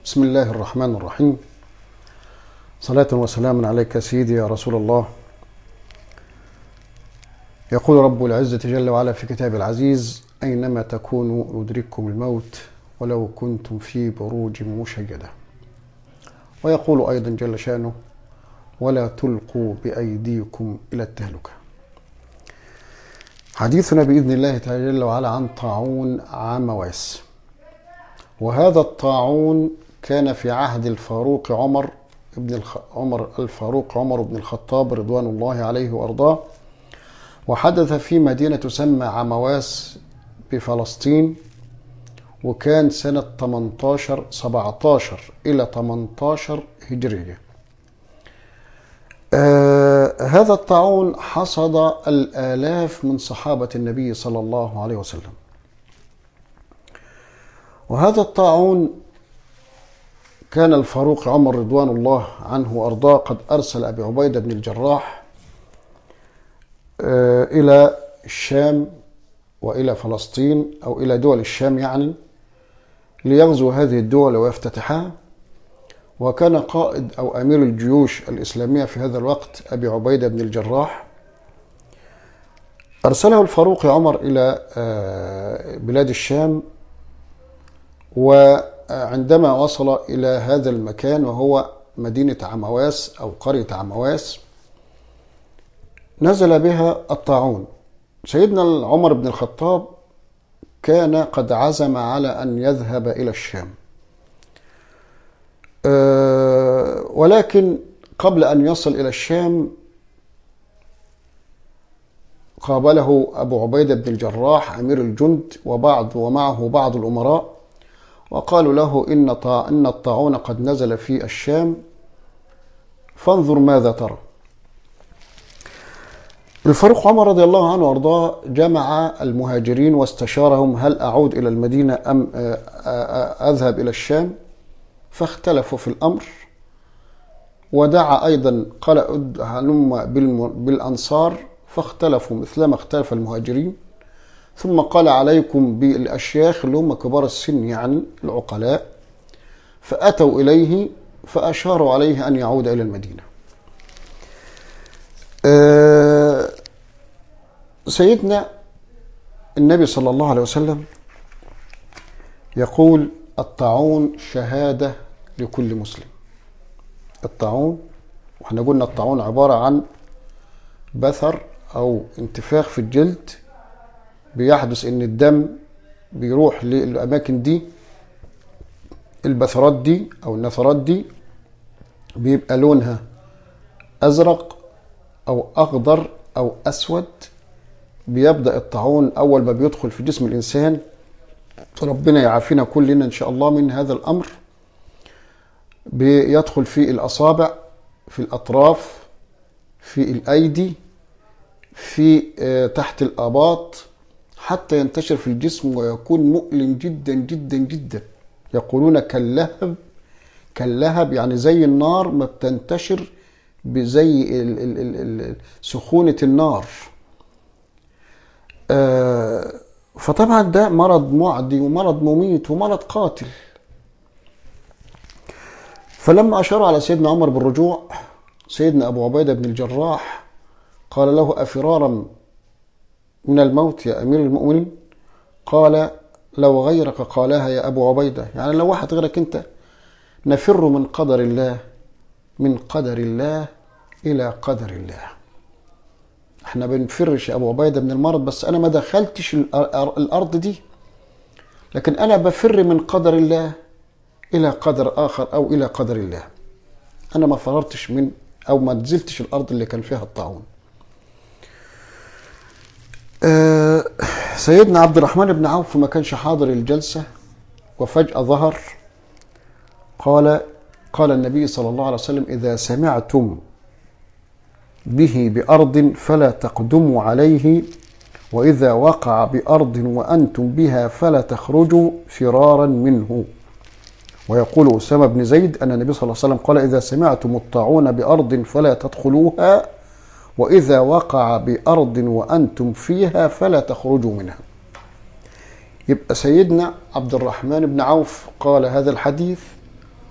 بسم الله الرحمن الرحيم صلاة وسلاما عليك سيدي يا رسول الله يقول رب العزة جل وعلا في كتاب العزيز أينما تكونوا يدرككم الموت ولو كنتم في بروج مشيدة ويقول أيضا جل شأنه ولا تلقوا بأيديكم إلى التهلكة حديثنا بإذن الله تعالى جل وعلا عن طاعون عمواس وهذا الطاعون كان في عهد الفاروق عمر ابن الخ... عمر الفاروق عمر بن الخطاب رضوان الله عليه وارضاه وحدث في مدينة تسمى عمواس بفلسطين وكان سنة 18 17 إلى 18 هجرية آه هذا الطاعون حصد الآلاف من صحابة النبي صلى الله عليه وسلم وهذا الطاعون كان الفاروق عمر رضوان الله عنه وارضاه قد ارسل ابي عبيده بن الجراح الى الشام والى فلسطين او الى دول الشام يعني ليغزو هذه الدول ويفتتحها وكان قائد او امير الجيوش الاسلاميه في هذا الوقت ابي عبيده بن الجراح ارسله الفاروق عمر الى بلاد الشام و عندما وصل إلى هذا المكان وهو مدينة عمواس أو قرية عمواس نزل بها الطاعون سيدنا عمر بن الخطاب كان قد عزم على أن يذهب إلى الشام ولكن قبل أن يصل إلى الشام قابله أبو عبيدة بن الجراح أمير الجند وبعض ومعه بعض الأمراء وقالوا له إن إن الطاعون قد نزل في الشام فانظر ماذا ترى الفاروق عمر رضي الله عنه وارضاه جمع المهاجرين واستشارهم هل أعود إلى المدينة أم أذهب إلى الشام فاختلفوا في الأمر ودعا أيضا قال هلم بالأنصار فاختلفوا مثلما اختلف المهاجرين ثم قال عليكم بالأشياخ اللي هم كبار السن يعني العقلاء فأتوا إليه فأشاروا عليه أن يعود إلى المدينة أه سيدنا النبي صلى الله عليه وسلم يقول الطاعون شهادة لكل مسلم الطاعون واحنا قلنا الطاعون عبارة عن بثر أو انتفاخ في الجلد بيحدث ان الدم بيروح للاماكن دي البثرات دي او النثرات دي بيبقى لونها ازرق او اخضر او اسود بيبدا الطاعون اول ما بيدخل في جسم الانسان ربنا يعافينا كلنا ان شاء الله من هذا الامر بيدخل في الاصابع في الاطراف في الايدي في تحت الاباط حتى ينتشر في الجسم ويكون مؤلم جدا جدا جدا يقولون كاللهب كاللهب يعني زي النار ما بتنتشر بزي ال ال ال ال سخونة النار آه فطبعا ده مرض معدي ومرض مميت ومرض قاتل فلما أشاروا على سيدنا عمر بالرجوع سيدنا أبو عبيدة بن الجراح قال له أفرارا من الموت يا أمير المؤمنين قال لو غيرك قالها يا أبو عبيدة يعني لو واحد غيرك أنت نفر من قدر الله من قدر الله إلى قدر الله احنا بنفرش يا أبو عبيدة من المرض بس أنا ما دخلتش الأرض دي لكن أنا بفر من قدر الله إلى قدر آخر أو إلى قدر الله أنا ما فررتش من أو ما نزلتش الأرض اللي كان فيها الطاعون أه سيدنا عبد الرحمن بن عوف ما كانش حاضر الجلسة وفجأة ظهر قال قال النبي صلى الله عليه وسلم إذا سمعتم به بأرض فلا تقدموا عليه وإذا وقع بأرض وأنتم بها فلا تخرجوا فرارا منه ويقول أسامة بن زيد أن النبي صلى الله عليه وسلم قال إذا سمعتم الطاعون بأرض فلا تدخلوها وإذا وقع بأرض وأنتم فيها فلا تخرجوا منها يبقى سيدنا عبد الرحمن بن عوف قال هذا الحديث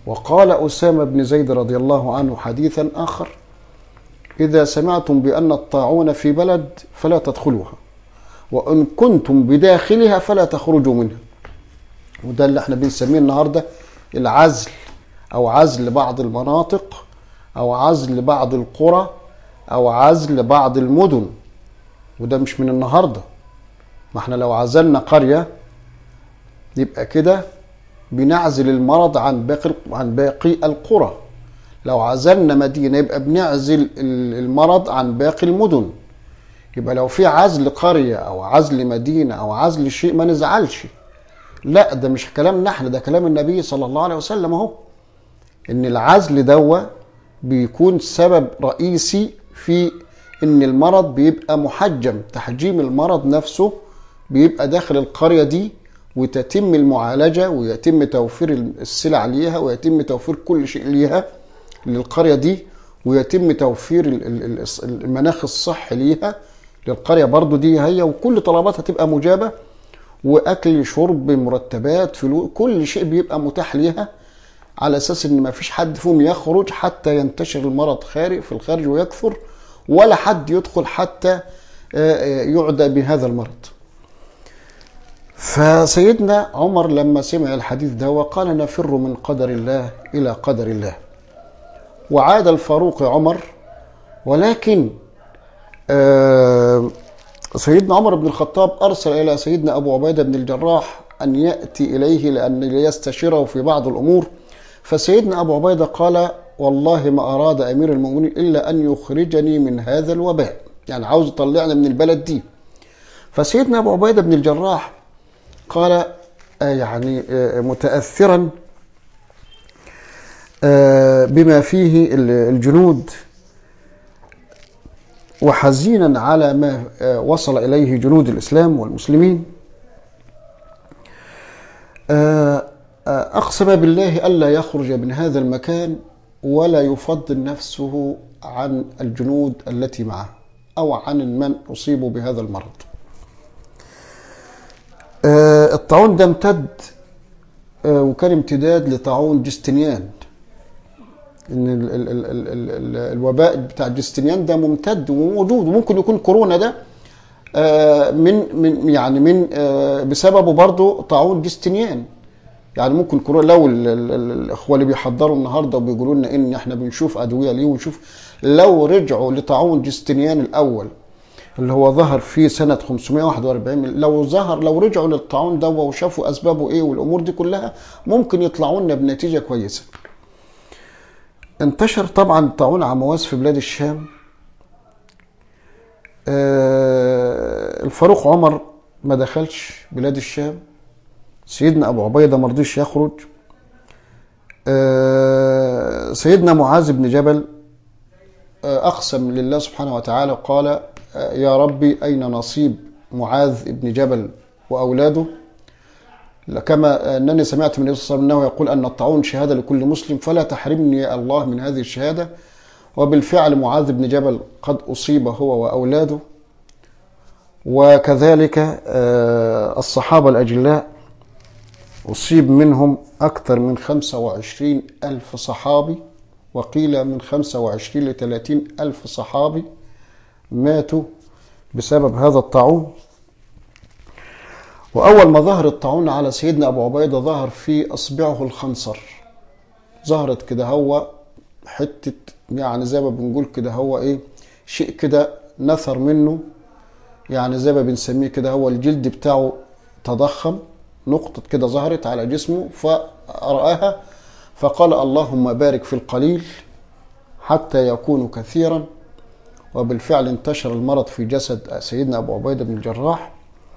وقال أسامة بن زيد رضي الله عنه حديثا آخر إذا سمعتم بأن الطاعون في بلد فلا تدخلوها وإن كنتم بداخلها فلا تخرجوا منها وده اللي احنا بنسميه النهارده العزل أو عزل بعض المناطق أو عزل بعض القرى أو عزل بعض المدن وده مش من النهارده ما احنا لو عزلنا قرية يبقى كده بنعزل المرض عن باقي عن باقي القرى لو عزلنا مدينة يبقى بنعزل المرض عن باقي المدن يبقى لو في عزل قرية أو عزل مدينة أو عزل شيء ما نزعلش لا ده مش كلامنا احنا ده كلام النبي صلى الله عليه وسلم اهو ان العزل دوا بيكون سبب رئيسي في ان المرض بيبقى محجم تحجيم المرض نفسه بيبقى داخل القرية دي وتتم المعالجة ويتم توفير السلع ليها ويتم توفير كل شيء ليها للقرية دي ويتم توفير المناخ الصحي ليها للقرية برضو دي هي وكل طلباتها تبقى مجابة وأكل شرب مرتبات فلوس كل شيء بيبقى متاح ليها على أساس إن ما فيش حد فيهم يخرج حتى ينتشر المرض خارج في الخارج ويكثر ولا حد يدخل حتى يعدى بهذا المرض فسيدنا عمر لما سمع الحديث ده وقال نفر من قدر الله إلى قدر الله وعاد الفاروق عمر ولكن سيدنا عمر بن الخطاب أرسل إلى سيدنا أبو عبيدة بن الجراح أن يأتي إليه لأن ليستشيره في بعض الأمور فسيدنا أبو عبيدة قال والله ما أراد أمير المؤمنين إلا أن يخرجني من هذا الوباء يعني عاوز يطلعني من البلد دي فسيدنا أبو عبيدة بن الجراح قال يعني متأثرا بما فيه الجنود وحزينا على ما وصل إليه جنود الإسلام والمسلمين أقسم بالله ألا يخرج من هذا المكان ولا يفضل نفسه عن الجنود التي معه أو عن من أصيبوا بهذا المرض الطاعون ده امتد وكان امتداد لطاعون جستنيان ان ال ال ال ال ال الوباء بتاع جستنيان ده ممتد وموجود وممكن يكون كورونا ده من من يعني من بسببه برضه طاعون جستنيان يعني ممكن كورونا لو ال ال ال الاخوه اللي بيحضروا النهارده وبيقولوا لنا ان احنا بنشوف ادويه ليه ونشوف لو رجعوا لطاعون جستنيان الاول اللي هو ظهر في سنة 541 لو ظهر لو رجعوا للطاعون ده وشافوا أسبابه إيه والأمور دي كلها ممكن يطلعوا لنا بنتيجة كويسة. انتشر طبعا طاعون عمواس في بلاد الشام. آه الفاروق عمر ما دخلش بلاد الشام. سيدنا أبو عبيدة ما رضيش يخرج. آه سيدنا معاذ بن جبل آه أقسم لله سبحانه وتعالى وقال يا ربي أين نصيب معاذ بن جبل وأولاده كما أنني سمعت من النبي صلى الله عليه وسلم أنه يقول أن الطاعون شهادة لكل مسلم فلا تحرمني يا الله من هذه الشهادة وبالفعل معاذ بن جبل قد أصيب هو وأولاده وكذلك الصحابة الأجلاء أصيب منهم أكثر من 25 ألف صحابي وقيل من 25 ل 30 ألف صحابي ماتوا بسبب هذا الطاعون وأول ما ظهر الطاعون على سيدنا أبو عبيدة ظهر في أصبعه الخنصر ظهرت كده هو حتة يعني زي ما بنقول كده هو إيه شيء كده نثر منه يعني زي ما بنسميه كده هو الجلد بتاعه تضخم نقطة كده ظهرت على جسمه فرآها فقال اللهم بارك في القليل حتى يكون كثيرا وبالفعل انتشر المرض في جسد سيدنا أبو عبيدة بن الجراح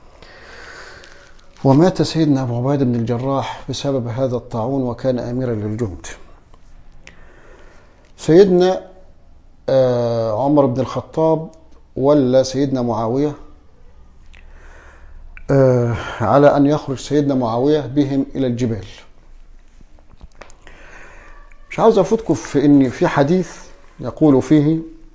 ومات سيدنا أبو عبيدة بن الجراح بسبب هذا الطاعون وكان أميرا للجند سيدنا عمر بن الخطاب ولا سيدنا معاوية على أن يخرج سيدنا معاوية بهم إلى الجبال مش عاوز أفوتكم في إن في حديث يقول فيه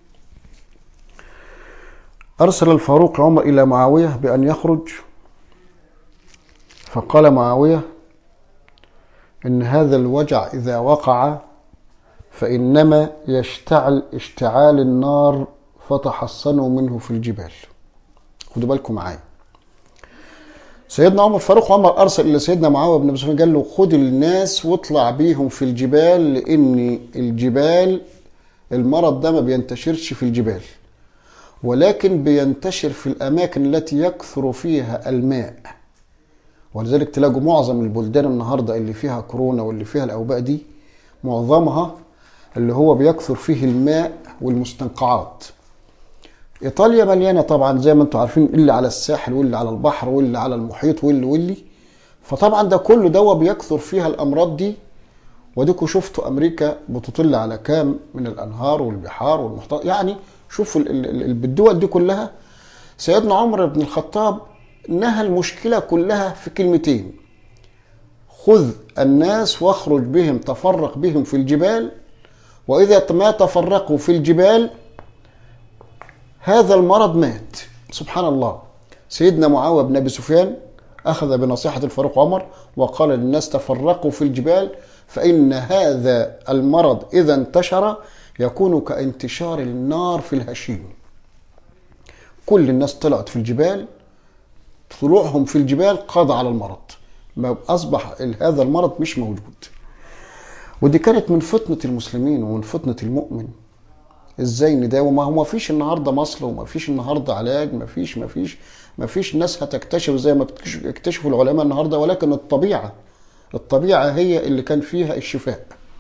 أرسل الفاروق عمر إلى معاوية بأن يخرج فقال معاوية إن هذا الوجع إذا وقع فإنما يشتعل اشتعال النار فتحصنوا منه في الجبال خدوا بالكم معايا سيدنا عمر فاروق عمر ارسل الى سيدنا معاويه بن ابي سفيان قال له خد الناس واطلع بيهم في الجبال لان الجبال المرض ده ما بينتشرش في الجبال ولكن بينتشر في الاماكن التي يكثر فيها الماء ولذلك تلاقوا معظم البلدان النهارده اللي فيها كورونا واللي فيها الاوباء دي معظمها اللي هو بيكثر فيه الماء والمستنقعات ايطاليا مليانه طبعا زي ما انتم عارفين اللي على الساحل واللي على البحر واللي على المحيط واللي واللي فطبعا ده كله دوا بيكثر فيها الامراض دي وديكوا شفتوا امريكا بتطل على كام من الانهار والبحار والمحيطات يعني شوفوا ال- ال- ال- بالدول دي كلها سيدنا عمر بن الخطاب نهى المشكله كلها في كلمتين خذ الناس واخرج بهم تفرق بهم في الجبال واذا ما تفرقوا في الجبال هذا المرض مات سبحان الله سيدنا معاوية بن أبي سفيان أخذ بنصيحة الفاروق عمر وقال للناس تفرقوا في الجبال فإن هذا المرض إذا انتشر يكون كانتشار النار في الهشيم كل الناس طلعت في الجبال طلوعهم في الجبال قضى على المرض ما أصبح هذا المرض مش موجود ودي كانت من فتنة المسلمين ومن فتنة المؤمن ازاي نداوي ما هو ما فيش النهارده مصل وما فيش النهارده علاج ما فيش ما فيش ما فيش ناس هتكتشف زي ما اكتشفوا العلماء النهارده ولكن الطبيعه الطبيعه هي اللي كان فيها الشفاء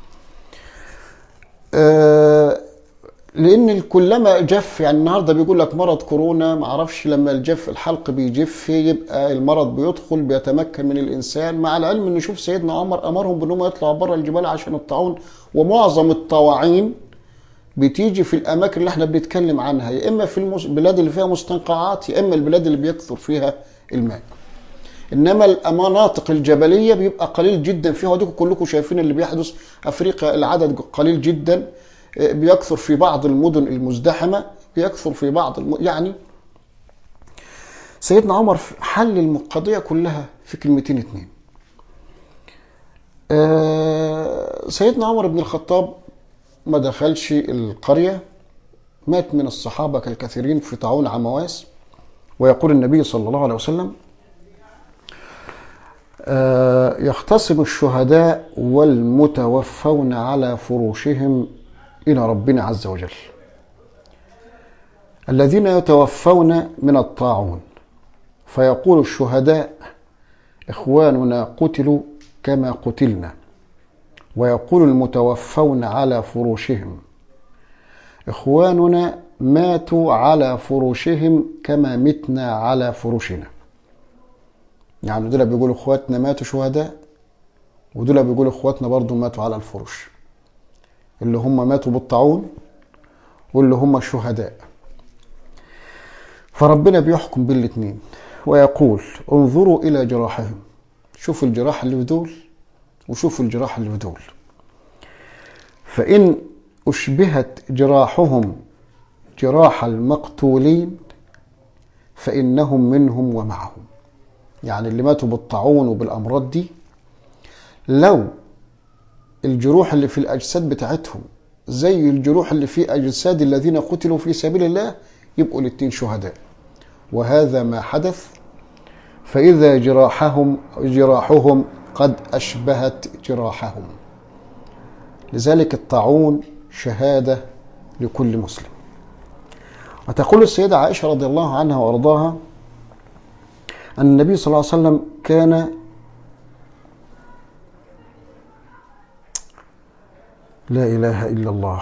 آه لان كلما جف يعني النهارده بيقول لك مرض كورونا ما اعرفش لما الجف الحلق بيجف يبقى المرض بيدخل بيتمكن من الانسان مع العلم ان شوف سيدنا عمر امرهم بانهم يطلعوا بره الجبال عشان الطاعون ومعظم الطواعين بتيجي في الاماكن اللي احنا بنتكلم عنها يا اما في البلاد اللي فيها مستنقعات يا اما البلاد اللي بيكثر فيها الماء انما المناطق الجبليه بيبقى قليل جدا فيها وديكم كلكم شايفين اللي بيحدث افريقيا العدد قليل جدا بيكثر في بعض المدن المزدحمه بيكثر في بعض الم... يعني سيدنا عمر حل القضيه كلها في كلمتين اتنين آه سيدنا عمر بن الخطاب ما دخلش القرية مات من الصحابة كالكثيرين في طاعون عمواس ويقول النبي صلى الله عليه وسلم يختصم الشهداء والمتوفون على فروشهم إلى ربنا عز وجل الذين يتوفون من الطاعون فيقول الشهداء إخواننا قتلوا كما قتلنا ويقول المتوفون على فروشهم اخواننا ماتوا على فروشهم كما متنا على فروشنا يعني دول بيقولوا اخواتنا ماتوا شهداء ودول بيقولوا اخواتنا برضو ماتوا على الفروش اللي هم ماتوا بالطاعون واللي هم الشهداء فربنا بيحكم بالاتنين ويقول انظروا الى جراحهم شوفوا الجراح اللي في دول وشوفوا الجراح اللي في دول فإن أشبهت جراحهم جراح المقتولين فإنهم منهم ومعهم يعني اللي ماتوا بالطاعون وبالأمراض دي لو الجروح اللي في الأجساد بتاعتهم زي الجروح اللي في أجساد الذين قتلوا في سبيل الله يبقوا الاتنين شهداء وهذا ما حدث فإذا جراحهم جراحهم قد أشبهت جراحهم لذلك الطاعون شهادة لكل مسلم وتقول السيدة عائشة رضي الله عنها وأرضاها أن النبي صلى الله عليه وسلم كان لا إله إلا الله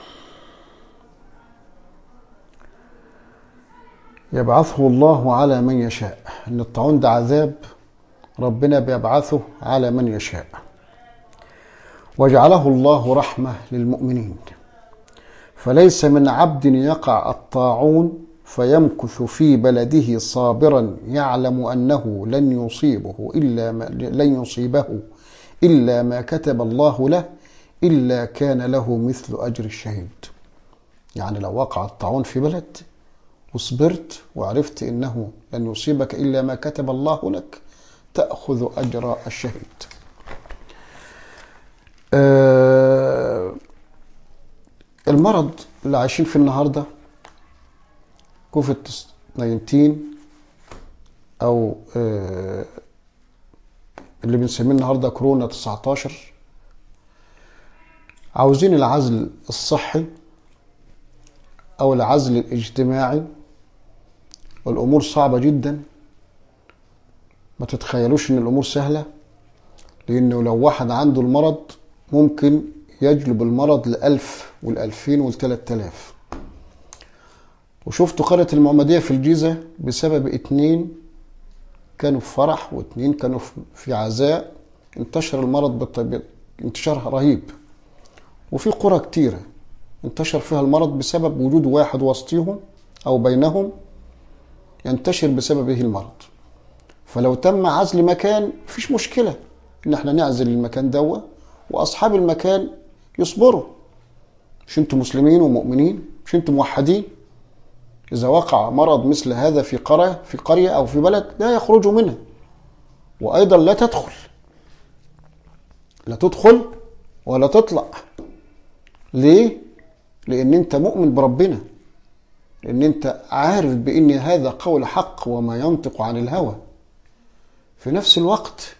يبعثه الله على من يشاء أن الطاعون ده عذاب ربنا بيبعثه على من يشاء وجعله الله رحمة للمؤمنين فليس من عبد يقع الطاعون فيمكث في بلده صابرا يعلم أنه لن يصيبه إلا ما لن يصيبه إلا ما كتب الله له إلا كان له مثل أجر الشهيد يعني لو وقع الطاعون في بلد وصبرت وعرفت انه لن يصيبك الا ما كتب الله لك تاخذ اجر الشهيد آه، المرض اللي عايشين فيه النهارده كوفيد 19 او آه، اللي بنسميه النهارده كورونا 19 عاوزين العزل الصحي او العزل الاجتماعي والامور صعبه جدا ما تتخيلوش ان الامور سهله لانه لو واحد عنده المرض ممكن يجلب المرض لألف والألفين والتلات آلاف وشفتوا قرية المعمدية في الجيزة بسبب اتنين كانوا في فرح واتنين كانوا في عزاء انتشر المرض بالطبيعة انتشار رهيب وفي قرى كتيرة انتشر فيها المرض بسبب وجود واحد وسطهم أو بينهم ينتشر بسببه المرض فلو تم عزل مكان مفيش مشكلة إن احنا نعزل المكان دوا وأصحاب المكان يصبروا مش انتم مسلمين ومؤمنين مش انتم موحدين إذا وقع مرض مثل هذا في قرية في قرية أو في بلد لا يخرجوا منها وأيضا لا تدخل لا تدخل ولا تطلع ليه؟ لأن أنت مؤمن بربنا لأن أنت عارف بأن هذا قول حق وما ينطق عن الهوى في نفس الوقت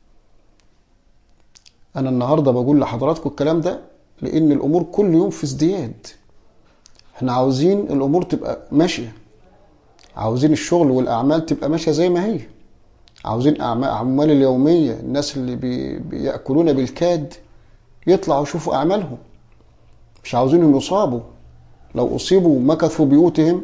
أنا النهاردة بقول لحضراتكم الكلام ده لأن الأمور كل يوم في ازدياد احنا عاوزين الأمور تبقى ماشية عاوزين الشغل والأعمال تبقى ماشية زي ما هي عاوزين أعمال اليومية الناس اللي بي بيأكلون بالكاد يطلعوا يشوفوا أعمالهم مش عاوزينهم يصابوا لو أصيبوا مكثوا بيوتهم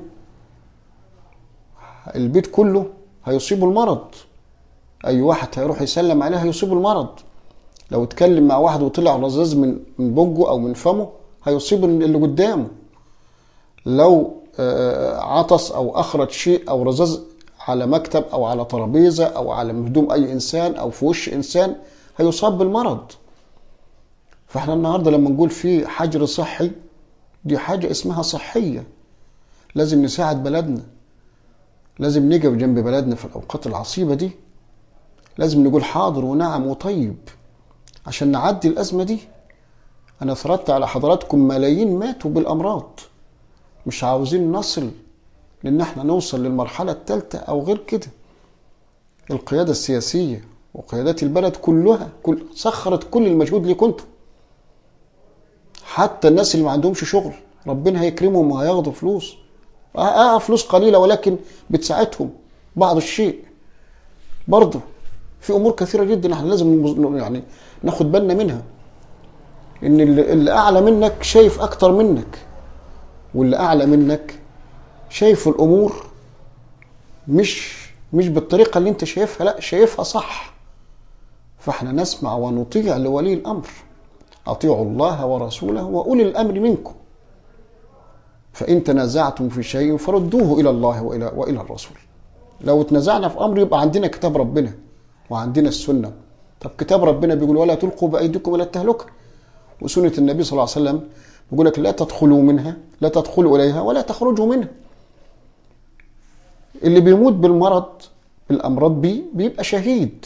البيت كله هيصيبوا المرض أي واحد هيروح يسلم عليه هيصيبه المرض لو اتكلم مع واحد وطلع رذاذ من من بوجه او من فمه هيصيب اللي قدامه لو عطس او اخرج شيء او رذاذ على مكتب او على ترابيزه او على هدوم اي انسان او في وش انسان هيصاب بالمرض فاحنا النهارده لما نقول في حجر صحي دي حاجه اسمها صحيه لازم نساعد بلدنا لازم نقف جنب بلدنا في الاوقات العصيبه دي لازم نقول حاضر ونعم وطيب عشان نعدي الأزمة دي أنا فرضت على حضراتكم ملايين ماتوا بالأمراض مش عاوزين نصل لأن احنا نوصل للمرحلة الثالثة أو غير كده القيادة السياسية وقيادات البلد كلها كل سخرت كل المجهود اللي كنتوا حتى الناس اللي ما عندهمش شغل ربنا هيكرمهم وهياخدوا فلوس اه, آه فلوس قليلة ولكن بتساعدهم بعض الشيء برضه في امور كثيره جدا احنا لازم يعني ناخد بالنا منها ان اللي اعلى منك شايف اكتر منك واللي اعلى منك شايف الامور مش مش بالطريقه اللي انت شايفها لا شايفها صح فاحنا نسمع ونطيع لولي الامر اطيعوا الله ورسوله واولي الامر منكم فان تنازعتم في شيء فردوه الى الله والى والى الرسول لو تنازعنا في امر يبقى عندنا كتاب ربنا وعندنا السنة طب كتاب ربنا بيقول ولا تلقوا بأيديكم إلى التهلكة وسنة النبي صلى الله عليه وسلم بيقول لك لا تدخلوا منها لا تدخلوا إليها ولا تخرجوا منها اللي بيموت بالمرض بالأمراض بي بيبقى شهيد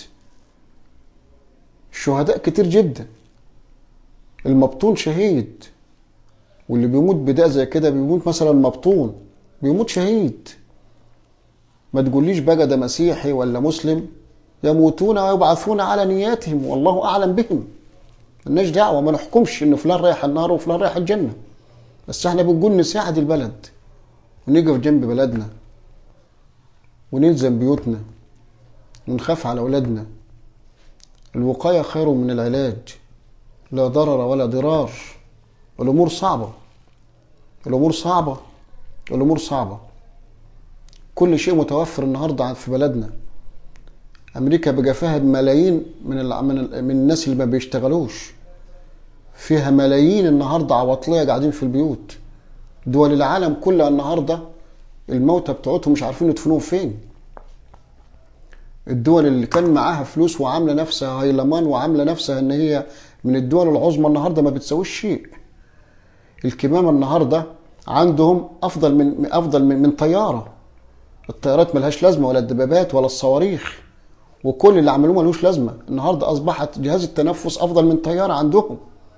الشهداء كتير جدا المبطون شهيد واللي بيموت بداء زي كده بيموت مثلا مبطون بيموت شهيد ما تقوليش بقى ده مسيحي ولا مسلم يموتون ويبعثون على نياتهم والله اعلم بهم مالناش دعوه ما نحكمش ان فلان رايح النار وفلان رايح الجنه بس احنا بنقول نساعد البلد ونقف جنب بلدنا ونلزم بيوتنا ونخاف على اولادنا الوقايه خير من العلاج لا ضرر ولا ضرار الامور صعبه الامور صعبه الامور صعبه كل شيء متوفر النهارده في بلدنا امريكا بقى فيها ملايين من من من الناس اللي ما بيشتغلوش فيها ملايين النهارده عواطليه قاعدين في البيوت دول العالم كلها النهارده الموتى بتوعتهم مش عارفين يدفنوهم فين الدول اللي كان معاها فلوس وعامله نفسها هيلمان وعامله نفسها ان هي من الدول العظمى النهارده ما بتساويش شيء الكمامه النهارده عندهم افضل من افضل من, من طياره الطيارات ملهاش لازمه ولا الدبابات ولا الصواريخ وكل اللي عملوه ملوش لازمه النهارده اصبحت جهاز التنفس افضل من طياره عندهم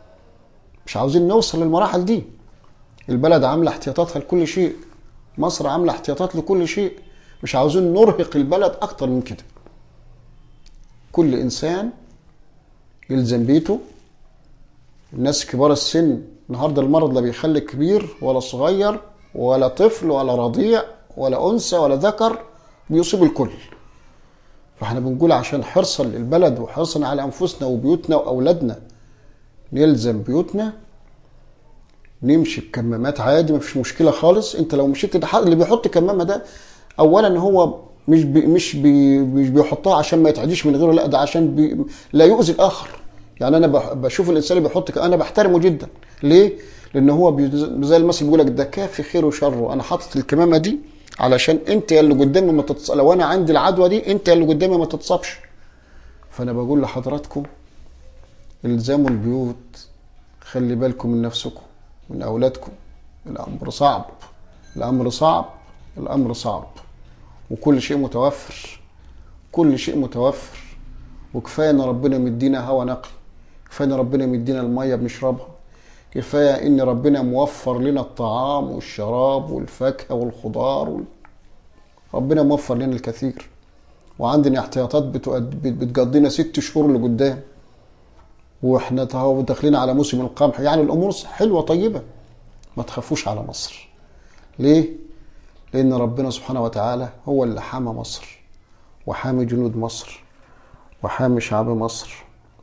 مش عاوزين نوصل للمراحل دي البلد عامله احتياطاتها لكل شيء مصر عامله احتياطات لكل شيء مش عاوزين نرهق البلد اكتر من كده كل انسان يلزم بيته الناس كبار السن النهارده المرض لا بيخلي كبير ولا صغير ولا طفل ولا رضيع ولا انثى ولا ذكر بيصيب الكل فاحنا بنقول عشان حرصا للبلد وحرصا على انفسنا وبيوتنا واولادنا نلزم بيوتنا نمشي بكمامات عادي مفيش مشكله خالص انت لو مشيت ده اللي بيحط كمامه ده اولا هو مش بي مش بي مش بيحطها عشان ما يتعديش من غيره لا ده عشان بي لا يؤذي الاخر يعني انا بح- بشوف الانسان اللي بيحط ك- انا بحترمه جدا ليه لان هو بي- زي المثل بيقول لك ده كافي خير وشره انا حاطط الكمامه دي علشان انت يا اللي قدامي ما تتص... لو انا عندي العدوى دي انت يا اللي قدامي ما تتصابش فانا بقول لحضراتكم الزموا البيوت خلي بالكم من نفسكم من اولادكم الامر صعب الامر صعب الامر صعب وكل شيء متوفر كل شيء متوفر وكفايه ان ربنا مدينا هوا نقي كفايه ان ربنا مدينا الميه بنشربها كفايه ان ربنا موفر لنا الطعام والشراب والفاكهه والخضار وال... ربنا موفر لنا الكثير وعندنا احتياطات بتؤد- بت- بتقضينا ست شهور لقدام واحنا تهو داخلين على موسم القمح يعني الامور حلوه طيبه ما تخافوش على مصر ليه لان ربنا سبحانه وتعالى هو اللي حامى مصر وحامي جنود مصر وحامي شعب مصر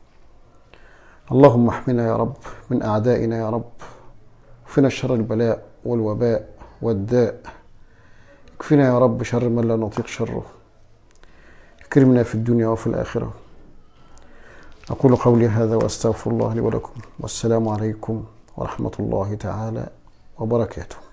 اللهم احمنا يا رب من اعدائنا يا رب اكفنا شر البلاء والوباء والداء اكفنا يا رب شر من لا نطيق شره اكرمنا في الدنيا وفي الاخره أقول قولي هذا وأستغفر الله لي ولكم والسلام عليكم ورحمة الله تعالى وبركاته